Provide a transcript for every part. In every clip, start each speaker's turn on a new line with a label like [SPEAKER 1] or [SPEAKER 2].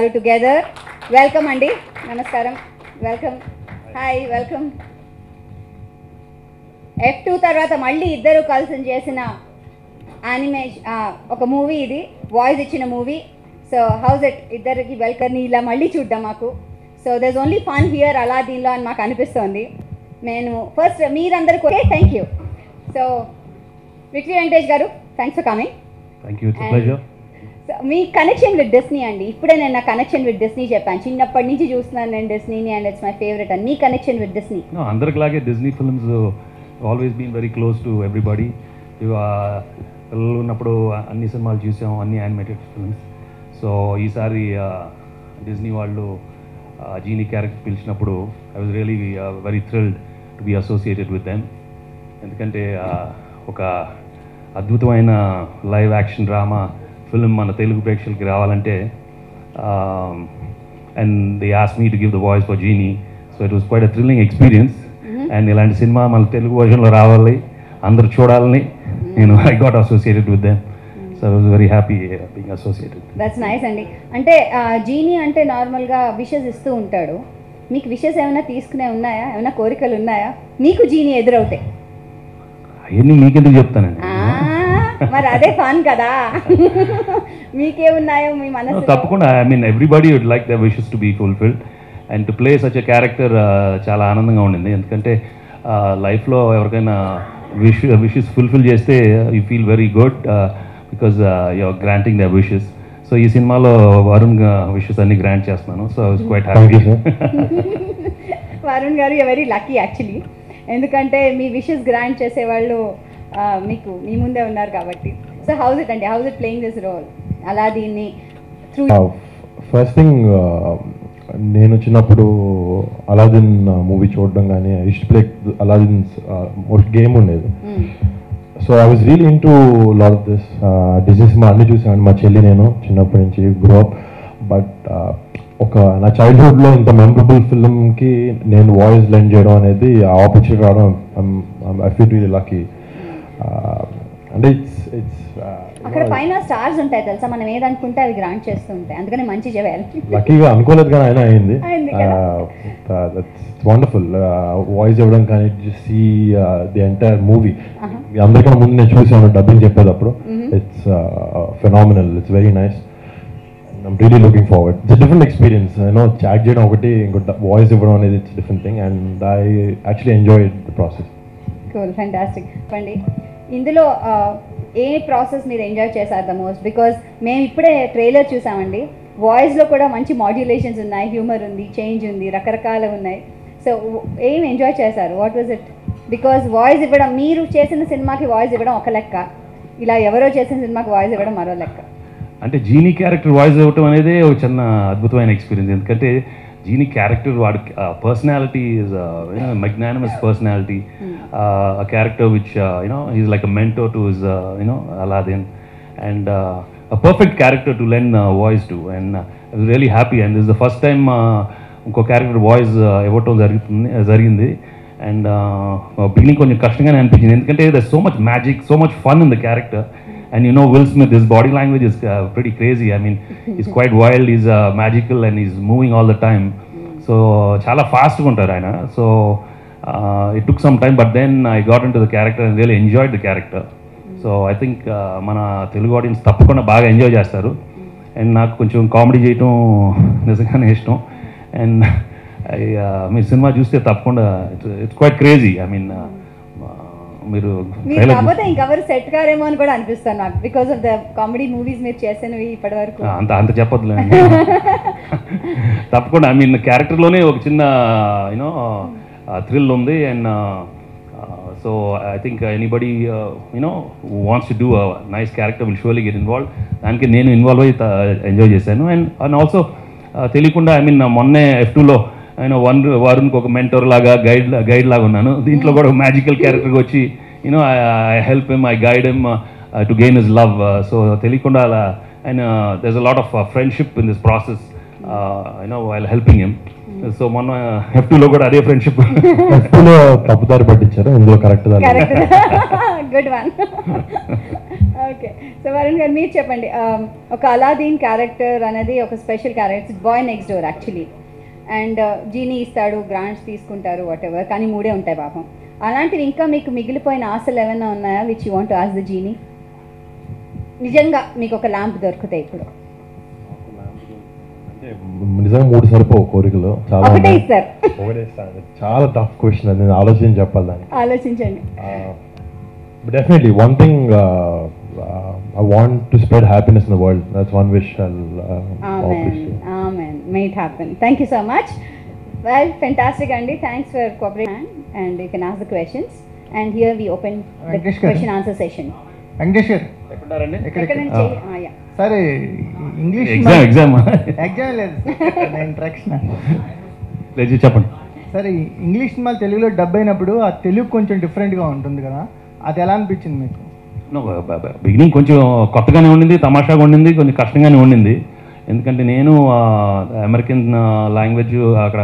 [SPEAKER 1] గారు together welcome అండి నమస్కారం welcome hi welcome F two తర్వాత మళ్ళీ ఇద్దరు కలిసి చేసిన యానిమేషన్ ఒక మూవీ ఇది వాయిస్ ఇచ్చిన మూవీ సో హౌస్ ఇట్ ఇద్దరికి వెల్కమ్ని ఇలా మళ్ళీ చూద్దాం మాకు so there only fun here అలా దీనిలో అని మాకు అనిపిస్తోంది నేను ఫస్ట్ మీరందరికీ okay thank you so victory Venkatesh garu thanks for coming
[SPEAKER 2] thank you it's pleasure
[SPEAKER 1] so మీ కనెక్షన్ విత్ డిస్నీ అండి ఇప్పుడే నేను నా కనెక్షన్ విత్ డిస్నీ చెప్పాను చిన్నప్పటి నుంచి చూస్తున్నాను నేను డిస్నీని అండ్ ఇట్స్ మై ఫేవరెట్ అని మీ కనెక్షన్ విత్ డిస్నీ
[SPEAKER 2] No, అందరికిలాగే Disney films always been very close to everybody పిల్లలు ఉన్నప్పుడు అన్ని సినిమాలు చూసాం అన్ని యానిమేటెడ్ ఫిల్మ్స్ సో ఈసారి డిజ్నీ వాళ్ళు జీనీ క్యారెక్టర్ పిలిచినప్పుడు I was really very thrilled to be associated with them ఎందుకంటే uh, ఒక అద్భుతమైన లైవ్ యాక్షన్ డ్రామా ఫిల్మ్ మన తెలుగు ప్రేక్షకులకి రావాలంటే అండ్ దే ఆస్ me to give the voice for genie so it was quite a thrilling experience and ఇలాంటి సినిమా మన తెలుగు వర్షన్లో రావాలి అందరూ చూడాలని నేను I got associated with them so I was very happy being associated
[SPEAKER 1] that's nice అండి అంటే జీనీ అంటే నార్మల్గా విషెస్ ఇస్తూ ఉంటాడు మీకు విషెస్ ఏమైనా తీసుకునే ఉన్నాయా ఏమైనా కోరికలు ఉన్నాయా మీకు జీనీ ఎదురవుతాయి
[SPEAKER 2] అవన్నీ మీకెందుకు చెప్తానండి
[SPEAKER 1] ఆ, మరి అదే ఫన్ కదా మీకేమున్నాయో మీ మనసు
[SPEAKER 2] తప్పకుండా I mean everybody would like the wishes to be fulfilled and to play such a character చాలా ఆనందంగా ఉండింది ఎందుకంటే లైఫ్లో ఎవరికైనా విష్ విషెస్ ఫుల్ఫిల్ చేస్తే you feel very good because your granting the wishes so ఈ సినిమాలో వరుణ్ విషెస్ అన్ని గ్రాంట్ చేస్తున్నాను so quite happy
[SPEAKER 1] Varun garu very lucky actually ఎందుకంటే మీ విషెస్ గ్రాంట్ చేసేవాళ్ళు ఆ, మీకు మీ ముందే ఉన్నారు కాబట్టి సో హౌస్ ఇట్ అండి how's it playing this role అలా దీన్ని త్రూ
[SPEAKER 3] ఫస్ట్ థింగ్ నేను చిన్నప్పుడు అలాదిన్ మూవీ చూడడం కానీ ఇష్ట ప్లే అలాదిన్ గేమ్ ఉండేది so I was really into lot of this Disney సినిమా అన్ని చూసాను మా చెల్లి నేను చిన్నప్పటి నుంచి గ్రో అప్ బట్ ఒక నా చైల్డ్హుడ్లో ఇంత మెమరబుల్ ఫిల్మ్కి నేను వాయిస్ లెండ్ చేయడం అనేది ఆ ఆపర్చునిటీ రావడం ఐ ఫీల్ రియలీ లక్కీ అంటే ఇట్స్ ఇట్స్
[SPEAKER 1] అక్కడ పైన స్టార్స్ ఉంటాయి తెలుసా మనం ఏదనుకుంటే అవి గ్రాంట్ చేస్తూ ఉంటాయి అందుకని మంచి చేయాలి
[SPEAKER 3] లక్కీగా అనుకోలేదు కానీ ఆయన అయింది
[SPEAKER 1] అయింది కదా.
[SPEAKER 3] వండర్ఫుల్ వాయిస్ ఇవ్వడం కానీ సీ ది ఎంటైర్ మూవీ అందరికన్నా ముందు నేను చూసాను డబ్బింగ్ చెప్పేటప్పుడు it's phenomenal it's very nice I'm really looking forward it's different experience you know chat చేయడం ఒకటి ఇంకో వాయిస్ ఇవ్వడం అనేది it's different thing and I actually enjoy the process
[SPEAKER 1] cool fantastic చెప్పండి ఇందులో ఆ, ఏ ప్రాసెస్ మీరు ఎంజాయ్ చేశారు ద మోస్ట్ బికాజ్ మేము ఇప్పుడే ట్రైలర్ చూసామండి వాయిస్లో కూడా మంచి మాడ్యులేషన్స్ ఉన్నాయి హ్యూమర్ ఉంది చేంజ్ ఉంది రకరకాలు ఉన్నాయి సో ఏం ఎంజాయ్ చేశారు what was it because voice ఇవ్వడం మీరు చేసిన సినిమాకి వాయిస్ ఇవ్వడం ఒక లెక్క ఇలా ఎవరో చేసిన సినిమాకి వాయిస్ ఇవ్వడం మరో లెక్క
[SPEAKER 2] అంటే జీనీ క్యారెక్టర్ వాయిస్ ఇవ్వటం అనేది ఒక చిన్న అద్భుతమైన ఎక్స్పీరియన్స్ ఎందుకంటే జీనీ క్యారెక్టర్ వాడి personality is magnanimous personality a character which uh, you know he's like a mentor to his uh, you know Aladdin and uh, a perfect character to lend uh, voice to and uh, I was really happy and this is the first time uh, ఇంకో character voice ఇవ్వటం జరుగుతుంది జరిగింది and beginning కొంచెం కష్టంగానే అనిపించింది ఎందుకంటే there so much magic so much fun in the character and you know Will Smith this body language is pretty crazy I mean he's quite wild he's magical and he's moving all the time so చాలా ఫాస్ట్గా ఉంటారు ఆయన so it took some time but then I got into the character and real enjoyed the character so I think మన Telugu audience తప్పకుండా బాగా enjoy చేస్తారు and నాకు కొంచెం కామెడీ చేయటం నిజంగానే ఇష్టం అండ్ ఐ మీ సినిమా చూస్తే తప్పకుండా it's quite crazy I mean మీరు
[SPEAKER 1] మీరు
[SPEAKER 2] trailer
[SPEAKER 1] కాకపోతే ఇంకెవరు సెట్ గారేమో అని కూడా అనిపిస్తాను నాకు because of the comedy movies మీరు చేసినవి ఇప్పటి వరకు
[SPEAKER 2] ఆ, అంత అంత చెప్పొద్దులే తప్పకుండా ఐ మీన్ క్యారెక్టర్లోనే ఒక చిన్న యూనో థ్రిల్ ఉంది and so I think anybody you know wants to do nice character will surely get involve దానికి నేను ఇన్వాల్వ్ అయ్యి ఎంజాయ్ చేశాను అండ్ అండ్ ఆల్సో తెలియకుండా ఐ మీన్ మొన్నే ఎఫ్ టూలో ఆయన వన్ వరుణ్కి ఒక మెంటర్ లాగా గైడ్ గైడ్ లాగా ఉన్నాను దీంట్లో కూడా మ్యాజికల్ క్యారెక్టర్కి వచ్చి you know I help M I guide M two gain is love so తెలియకుండా అలా and దెస్ a lot of friendship in this process you know while helping him so మొన్న ఎఫ్ టూలో కూడా అదే ఫ్రెండ్షిప్
[SPEAKER 3] ఎప్పుడో తప్పుదారి పట్టించారు ఇందులో కరెక్ట్ దారి
[SPEAKER 1] correct good one okay so Varun garu మీరు చెప్పండి um, ఒక అలాదీన్ క్యారెక్టర్ అనేది ఒక special character boy next door actually and genie ఇస్తాడు గ్రాంట్స్ తీసుకుంటారు వాట్ ఎవర్ కానీ మూడే ఉంటాయి పాపం అలాంటివి ఇంకా మీకు మిగిలిపోయిన ఆశలు ఏమైనా ఉన్నాయా which you want as the genie నిజంగా మీకు ఒక ల్యాంప్ దొరుకుతాయి ఇప్పుడు
[SPEAKER 3] అంటే నిజంగా మూడు సరిపోవు కోరికలు చాలా
[SPEAKER 1] ఒకటే
[SPEAKER 3] ఉన్నాయి.
[SPEAKER 1] ఇస్తారు
[SPEAKER 3] ఒకటే ఇస్తాను చాలా టఫ్ క్వశ్చన్ అది నేను ఆలోచించి చెప్పాలి దానికి
[SPEAKER 1] ఆలోచించండి
[SPEAKER 3] definitely one thing I want to spread happiness in the world that's one wish
[SPEAKER 1] amen amen may it happen thank you so much well fantastic అండి thanks for cooperation and you can ask the questions and here we open the
[SPEAKER 4] Venkatesh garu.
[SPEAKER 1] Question answer session
[SPEAKER 4] Venkatesh గారు
[SPEAKER 2] ఎక్కడున్నారండి
[SPEAKER 4] ఎక్కడ
[SPEAKER 1] ఎక్కడ నుంచి Ah, yeah.
[SPEAKER 4] సరే English
[SPEAKER 2] exam exam
[SPEAKER 4] exam లేదు నేను instruction
[SPEAKER 2] లేదు చెప్పండి
[SPEAKER 4] సరే ఈ ఇంగ్లీష్ సినిమాలు తెలుగులో డబ్ అయినప్పుడు ఆ తెలుగు కొంచెం డిఫరెంట్గా ఉంటుంది కదా అది ఎలా అనిపించింది మీకు
[SPEAKER 2] బిగినింగ్ కొంచెం కొత్తగానే ఉండింది తమాషాగా ఉండింది కొంచెం కష్టంగానే ఉండింది ఎందుకంటే నేను అమెరికన్ లాంగ్వేజ్ అక్కడ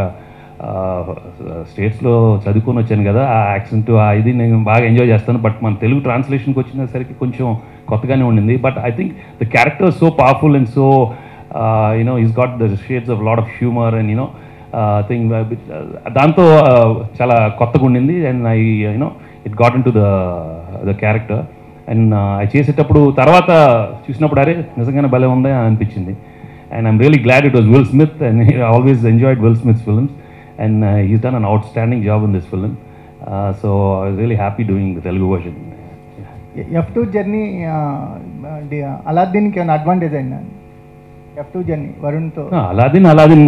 [SPEAKER 2] స్టేట్స్లో చదువుకొని వచ్చాను కదా ఆ యాక్సెంట్ ఆ ఇది నేను బాగా ఎంజాయ్ చేస్తాను బట్ మన తెలుగు ట్రాన్స్లేషన్కి వచ్చేసరికి కొంచెం కొత్తగానే ఉండింది but I think the character so powerful and so you know he's got the shades of lot of humour and you know thing దాంతో uh, చాలా కొత్తగా ఉండింది and I you know it got into the the character and అది చేసేటప్పుడు తర్వాత చూసినప్పుడు అరే నిజంగానే భలే ఉందా అని అనిపించింది and I'm really glad it was Will Smith and always enjoyed Will Smith films and he's done an outstanding job in this film so I was really happy doing the Telugu version
[SPEAKER 4] F two journey అలాద్దీన్కి ఏమైనా advantage అయిందా F two journey వరుణ్తో
[SPEAKER 2] Aladdin Aladdin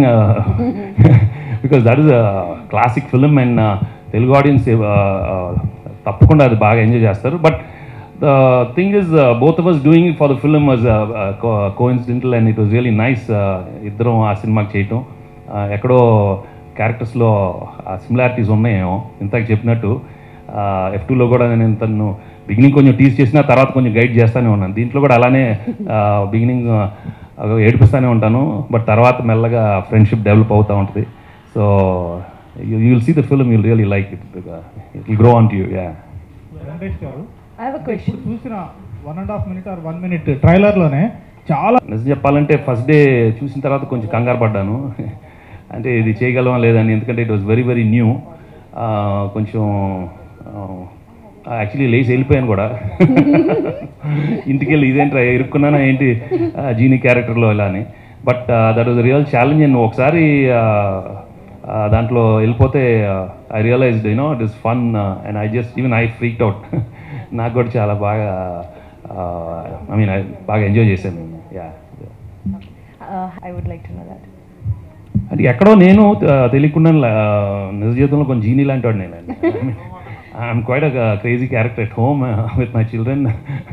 [SPEAKER 2] because that is classic film and Telugu audience తప్పకుండా అది బాగా enjoy చేస్తారు but the thing is both of us doing for the film was coincidental and it was really nice ఇద్దరం ఆ సినిమాకి చేయటం Uh, ఎక్కడో క్యారెక్టర్స్లో ఆ సిమిలారిటీస్ ఉన్నాయేమో ఇంతకు చెప్పినట్టు ఎఫ్ టూలో కూడా నేను తను బిగినింగ్ కొంచెం టీస్ చేసిన తర్వాత కొంచెం గైడ్ చేస్తానే ఉన్నాను దీంట్లో కూడా అలానే బిగినింగ్ ఏడిపిస్తూనే ఉంటాను బట్ తర్వాత మెల్లగా ఫ్రెండ్షిప్ డెవలప్ అవుతూ ఉంటుంది so you will see the film you'll really like it it grow on to you yeah
[SPEAKER 5] Venkatesh garu
[SPEAKER 1] I have a question.
[SPEAKER 5] ఇప్పుడు చూసిన one and half minute or one minute ట్రైలర్లోనే చాలా
[SPEAKER 2] నిజం చెప్పాలంటే ఫస్ట్ డే చూసిన తర్వాత కొంచెం కంగారు పడ్డాను అంటే ఇది చేయగలమా లేదని ఎందుకంటే it was very very new కొంచెం యాక్చువల్లీ లేచి వెళ్ళిపోయాను కూడా ఇంటికి వెళ్ళి ఇదేంట్రా ఇరుక్కున్నానా ఏంటి ఆ, జీనీ క్యారెక్టర్లో ఇలా అని but that was real challenge and ఒకసారి ఆ, ఆ, దాంట్లో వెళ్ళిపోతే I realised you know it is fun and I just even I freaked out నాకు కూడా చాలా బాగా ఐ మీన్ బాగా ఎంజాయ్ చేశాను yeah
[SPEAKER 1] Uh, I would like to know that.
[SPEAKER 2] అంటే ఎక్కడో నేను ఆ, తెలియకుండా ఆ, నిజ జీవితంలో కొంచెం జీనీ లాంటి వాడు నేను I'm quite a crazy character at home with my children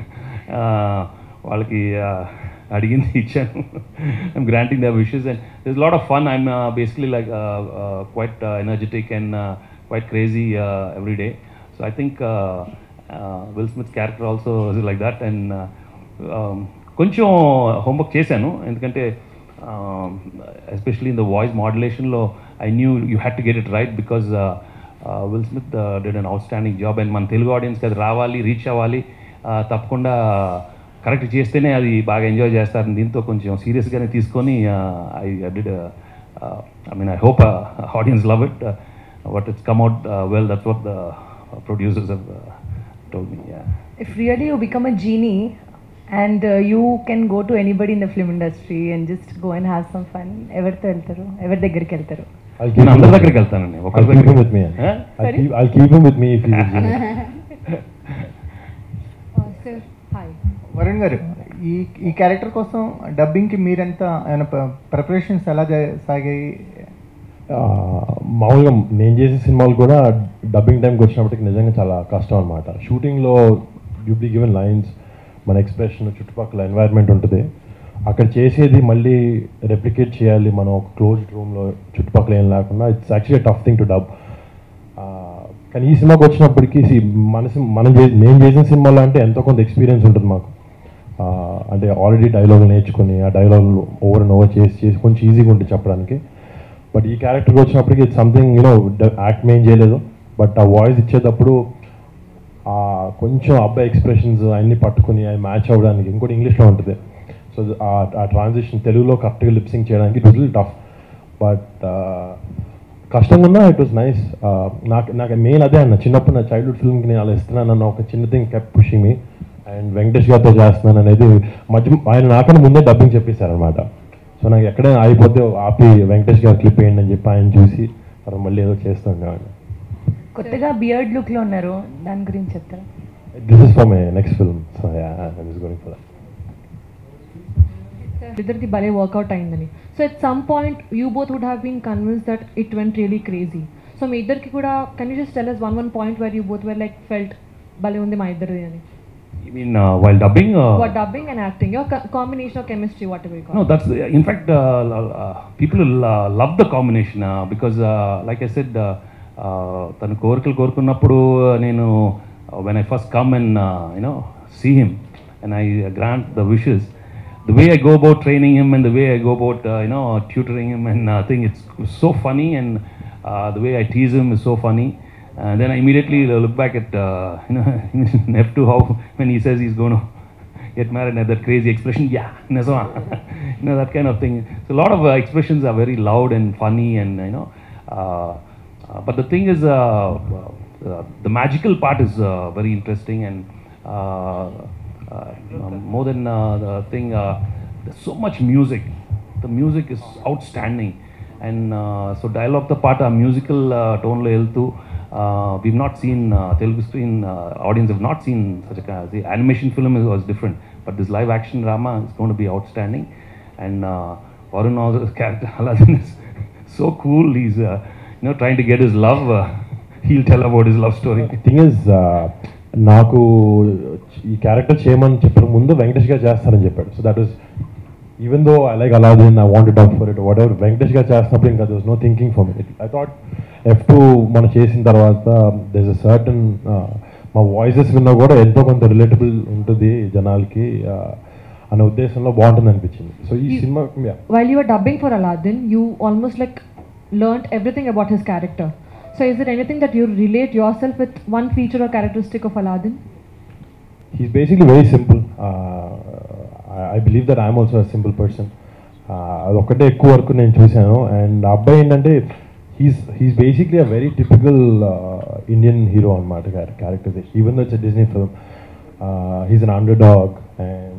[SPEAKER 2] వాళ్ళకి ఆ, అడిగింది ఇచ్చాను I'm granting the wishes and this lot of fun I'm basically like quite energetic and quite crazy every day so I think Will Smith character also is like that and కొంచెం homework చేశాను ఎందుకంటే especially in the voice మాడ్యులేషన్లో I knew you had to get it right because Will Smith did an outstanding job and మన తెలుగు ఆడియన్స్కి అది రావాలి reach అవ్వాలి uh, తప్పకుండా కరెక్ట్ చేస్తేనే అది బాగా ఎంజాయ్ చేస్తారు దీంతో కొంచెం సీరియస్గానే తీసుకొని I did I mean I hope audience love it but it's come out well that's what the producers told me
[SPEAKER 6] If really you become a genie and uh, you can go to anybody in the film industry and just go and have some fun, ఎవరితో వెళ్తారు ఎవరి దగ్గరికి వెళ్తారు
[SPEAKER 2] నేను అందరి దగ్గరికి వెళ్తానండి
[SPEAKER 3] I'll
[SPEAKER 2] ఒకరి
[SPEAKER 3] keep him
[SPEAKER 2] దగ్గరికి
[SPEAKER 3] with me.
[SPEAKER 2] Huh?
[SPEAKER 3] I'll keep, I'll keep him with me if he's a genius.
[SPEAKER 1] sir, hi.
[SPEAKER 4] Varun గారు ఈ ఈ క్యారెక్టర్ కోసం డబ్బింగ్కి మీరెంత ఏమైనా ప్రిపరేషన్స్ ఎలా జా- సాగాయి
[SPEAKER 3] ఆ, మామూలుగా నేను చేసే సినిమాలు కూడా డబ్బింగ్ టైంకి వచ్చినప్పటికి నిజంగా చాలా కష్టం అనమాట షూటింగ్లో యూ బి గివెన్ లైన్స్ మన ఎక్స్ప్రెషన్ చుట్టుపక్కల ఎన్వైర్న్మెంట్ ఉంటుంది అక్కడ చేసేది మళ్ళీ రెప్లికేట్ చేయాలి మనం ఒక క్లోజ్డ్ రూమ్లో చుట్టుపక్కల ఏం లేకుండా it's actually tough thing to dub కానీ ఈ సినిమాకి వచ్చినప్పటికీ see, మన సినిమా మనం చే నేను చేసిన సినిమాలో అంటే ఎంతో కొంత ఎక్స్పీరియన్స్ ఉంటుంది మాకు ఆ, అంటే ఆల్రెడీ డైలాగ్ నేర్చుకుని ఆ డైలాగ్ ఓవర్ అండ్ ఓవర్ చేసి చేసి కొంచెం ఈజీగా ఉంటుంది చెప్పడానికి బట్ ఈ క్యారెక్టర్కి వచ్చినప్పటికి ఇట్స్ సంథింగ్ యూనో యాక్ట్ మేం చేయలేదు బట్ ఆ వాయిస్ ఇచ్చేటప్పుడు ఆ కొంచెం అబ్బాయి ఎక్స్ప్రెషన్స్ అన్ని పట్టుకుని అవి మ్యాచ్ అవ్వడానికి ఇంకోటి ఇంగ్లీష్లో ఉంటుంది సో ఆ ట్రాన్సిషన్ తెలుగులో కరెక్ట్గా లిప్సింగ్ చేయడానికి ఇట్ వాజ్ టఫ్ బట్ కష్టంగా ఉన్నా ఇట్ వాస్ నైస్ నాకు నాకు మెయిన్ అదే అన్న చిన్నప్పుడు నా చైల్డ్హుడ్ ఫిల్మ్కి నేను అలా ఇస్తున్నాను అన్న ఒక చిన్న thing kept pushing me and Venkatesh గారితో చేస్తున్నాను అనేది మధ్య ఆయన నాకన్నా ముందే డబ్బింగ్ చెప్పేశారనమాట సో నాకు ఎక్కడైనా ఆగిపోతే ఆపి వెంకటేష్ గారు క్లిప్ వేయండి అని చెప్పి ఆయన చూసి తర్వాత మళ్ళీ ఏదో చేస్తుండేవాడిని
[SPEAKER 6] కొత్తగా బియర్డ్ లుక్లో ఉన్నారు దాని గురించి చెప్తారా
[SPEAKER 3] this is for my next film so yeah is going for
[SPEAKER 7] ఇద్దరికి భలే వర్కౌట్ అయిందని so at some point you both would have been convince that it went really crazy so మీ ఇద్దరికి కూడా can you just tell us one one point where you both were like felt భలే ఉంది మా ఇద్దరిది అని
[SPEAKER 2] I mean, uh, while dubbing, uh,
[SPEAKER 7] what dubbing and acting your combination of chemistry whatever
[SPEAKER 2] No, that's the- in fact uh, uh, people will, uh, love the combination uh, because uh, like I said, uh, uh, తను కోరికలు కోరుకున్నప్పుడు నేను when I first come and uh, you know see him and I grant the wishes, the way I go about training him and the way I go about uh, you know tutoring him and uh, I think it's so funny and uh, the way I tease him is so funny. Uh, then I immediately look back at uh, you know F2 how when he says he's going to get married and that crazy expression, yeah, Nazwa. you know, that kind of thing. So a lot of uh, expressions are very loud and funny and, you know, uh, uh, but the thing is, uh, uh, the magical part is uh, very interesting and uh, uh, um, more than uh, the thing, uh, there's so much music. The music is outstanding. And uh, so dialogue the part, a musical uh, tone లో వెళ్తూ uh, we've not seen uh, Telugu screen uh, audience have not seen such a kind the animation film is, was different but this live action drama is going to be outstanding and uh, Varun Oza's character Aladdin is so cool he's uh, you know trying to get his love uh, he'll tell about his love story
[SPEAKER 3] thing is నాకు ఈ character చేయమని చెప్పిన ముందు వెంకటేష్ గారు చేస్తారని చెప్పాడు so that is even though I like Aladdin I want dub for it whatever Venkatesh garu చేస్తున్నప్పుడు ఇంకా those no thinking for me I thought F two మనం చేసిన తర్వాత దెస్ అ సర్టన్ మా వాయిసెస్ విన్నా కూడా ఎంతో కొంత రిలేటబుల్ ఉంటుంది జనాలకి uh, అనే ఉద్దేశంలో బాగుంటుంది అనిపించింది సో ఈ
[SPEAKER 7] You-
[SPEAKER 3] సినిమా yeah.
[SPEAKER 7] while you were dubbing for Aladdin, you almost like learnt everything about his character. So is there anything that you relate yourself with one feature or characteristic of Aladdin?
[SPEAKER 3] he's basically very simple. Uh, I, I believe that I'm also a simple person. Uh, అదొక్కటే ఎక్కువ వరకు నేను చూశాను and ఆ అబ్బాయి ఏంటంటే he's he's basically a very typical Indian hero అనమాట character even though it's Disney film he's an underdog and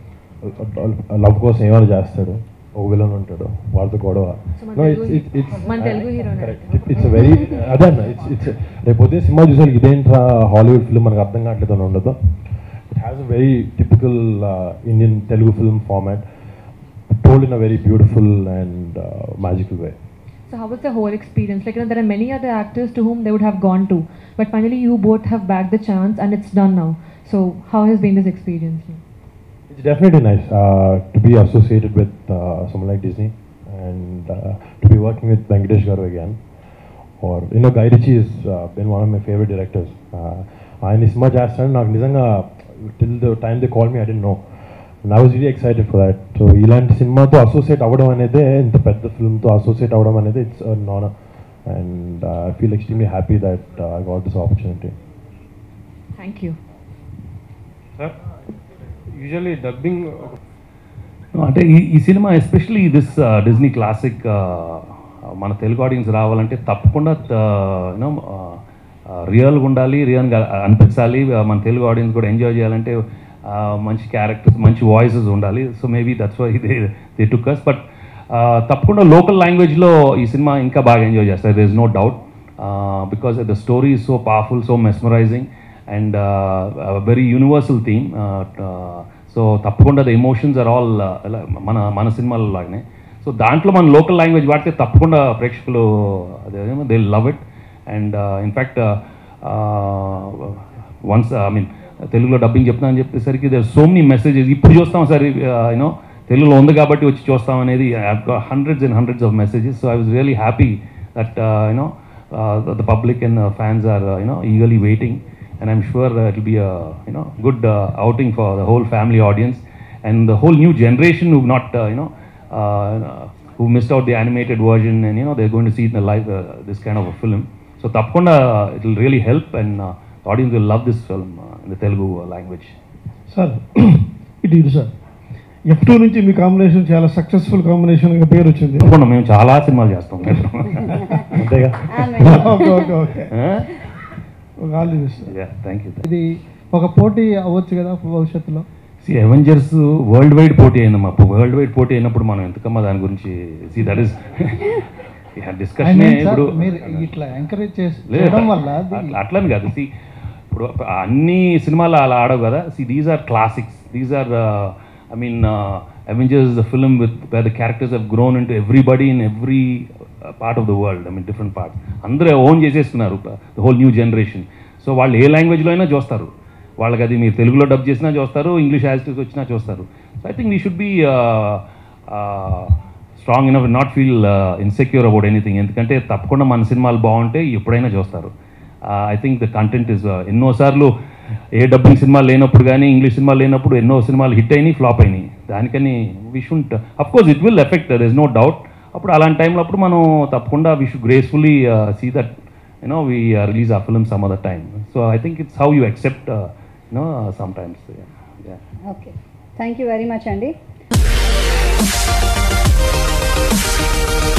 [SPEAKER 3] love కోసం ఏమైనా చేస్తాడు ఒక విలన్ ఉంటాడు వాళ్ళతో గొడవ
[SPEAKER 7] So మన
[SPEAKER 3] No,
[SPEAKER 7] Telugu
[SPEAKER 3] it's- it's- it's-
[SPEAKER 7] మన తెలుగు hero నే.
[SPEAKER 3] correct. ఇట్స్ వెరీ అదే అన్న ఇట్స్ ఇట్స్ రేపు పొద్దున్న సినిమా చూసారు ఇదేంట్రా హాలీవుడ్ ఫిల్మ్ మనకు అర్థం కావట్లేదు అని ఉండదు it has a very typical Indian Telugu film format told in a very beautiful and magical way
[SPEAKER 7] So how was the whole experience? Like you know, there are many other actors to whom they would have gone to, but finally you both have bagged the chance and it's done now. So how has been this experience?
[SPEAKER 3] It's definitely nice uh, to be associated with uh, someone like Disney and uh, to be working with Venkatesh Garu again. Or, you know, Guy Ritchie has uh, been one of my favorite directors. Uh, ఆయన సినిమా చేస్తాను నాకు నిజంగా till the time they call me I didn't know and I was really excited for that so ఇలాంటి సినిమాతో associate అవ్వడం అనేది ఇంత పెద్ద ఫిల్మ్తో అసోసియేట్ అవ్వడం అనేది it's none and I feel extremely happy that I got this opportunity
[SPEAKER 7] Thank you.
[SPEAKER 8] Sir usually dubbing
[SPEAKER 2] No, అంటే ఈ ఈ సినిమా ఎస్పెషలీ దిస్ డిజ్నీ క్లాసిక్ మన తెలుగు ఆడియన్స్ రావాలంటే తప్పకుండా యూనో రియల్గా ఉండాలి రియల్గా అనిపించాలి uh, మన తెలుగు ఆడియన్స్ కూడా ఎంజాయ్ చేయాలంటే uh, మంచి క్యారెక్టర్స్ మంచి వాయిసెస్ ఉండాలి so maybe that's why they they took us but తప్పకుండా లోకల్ లాంగ్వేజ్లో ఈ సినిమా ఇంకా బాగా ఎంజాయ్ చేస్తారు there is no doubt because the story is so powerful so mesmerising and very universal theme so తప్పకుండా ద ఎమోషన్స్ ఆర్ ఆల్ మన మన సినిమాల లాగానే సో దాంట్లో మన లోకల్ లాంగ్వేజ్ వాడితే తప్పకుండా ప్రేక్షకులు అదేమో they love it and in fact once I mean తెలుగులో డబ్బింగ్ చెప్తున్నా అని చెప్పేసరికి దేర్ సో మెనీ మెసేజెస్ ఇప్పుడు చూస్తాం సార్ యూనో తెలుగులో ఉంది కాబట్టి వచ్చి చూస్తాం అనేది hundreds and hundreds of messages so I was really happy that you know the public and fans are you know eagerly waiting and I'm sure uh, it'll be a you know good uh, outing for the whole family audience and the whole new generation who've not uh, you know uh, who missed out the animated version and you know they're going to see it in a live uh, this kind of a film. So Tapkonda it will really help and uh, the audience will love this film in the Telugu language
[SPEAKER 5] sir ఇటు ఇటు sir F two నుంచి మీ combination చాలా successful కాంబినేషన్గా పేరు వచ్చింది
[SPEAKER 2] తప్పకుండా మేము చాలా సినిమాలు చేస్తాం
[SPEAKER 3] అంతేగా
[SPEAKER 5] okay okay okay all the best
[SPEAKER 2] thank you
[SPEAKER 4] ఇది ఒక పోటీ అవ్వచ్చు కదా భవిష్యత్తులో
[SPEAKER 2] సి అవెంజర్స్ వరల్డ్ వైడ్ పోటీ అయిందమ్మా వరల్డ్ వైడ్ పోటీ అయినప్పుడు మనం ఎంతకమ్మా దాని గురించి see that is
[SPEAKER 4] I
[SPEAKER 2] discussion
[SPEAKER 4] mean, sir,
[SPEAKER 2] ఇప్పుడు
[SPEAKER 4] మీరు ఇట్లా ఎంకరేజ్ చేసి
[SPEAKER 2] లేదు,
[SPEAKER 4] చేయడం వల్ల
[SPEAKER 2] అట్లా-
[SPEAKER 4] అది-
[SPEAKER 2] అట్లని కాదు సి ఇప్పుడు అన్ని సినిమాలు అలా ఆడవు కదా see these are classics these are I mean Avengers the film with the characters have grown into everybody in every part of the world I mean different part అందరూ ఓన్ చేసేస్తున్నారు the whole new generation so వాళ్ళు ఏ లాంగ్వేజ్లో అయినా చూస్తారు వాళ్ళకి అది మీరు తెలుగులో డబ్ చేసినా చూస్తారు ఇంగ్లీష్ యాజిటీస్ వచ్చినా చూస్తారు so I think we should be strong enough not feel insecure about anything ఎందుకంటే తప్పకుండా మన సినిమాలు బాగుంటే ఎప్పుడైనా చూస్తారు I think the content is ఎన్నోసార్లు ఏ డబ్బింగ్ సినిమాలు లేనప్పుడు కానీ ఇంగ్లీష్ సినిమాలు లేనప్పుడు ఎన్నో సినిమాలు హిట్ అయినాయి ఫ్లాప్ అయినాయి దానికని we shouldn't of course it will effect there is no doubt అప్పుడు అలాంటి టైంలో అప్పుడు మనం తప్పకుండా we should gracefully see that you know we release a film some other time so I think it's how you accept you know sometimes
[SPEAKER 1] okay thank you very much అండి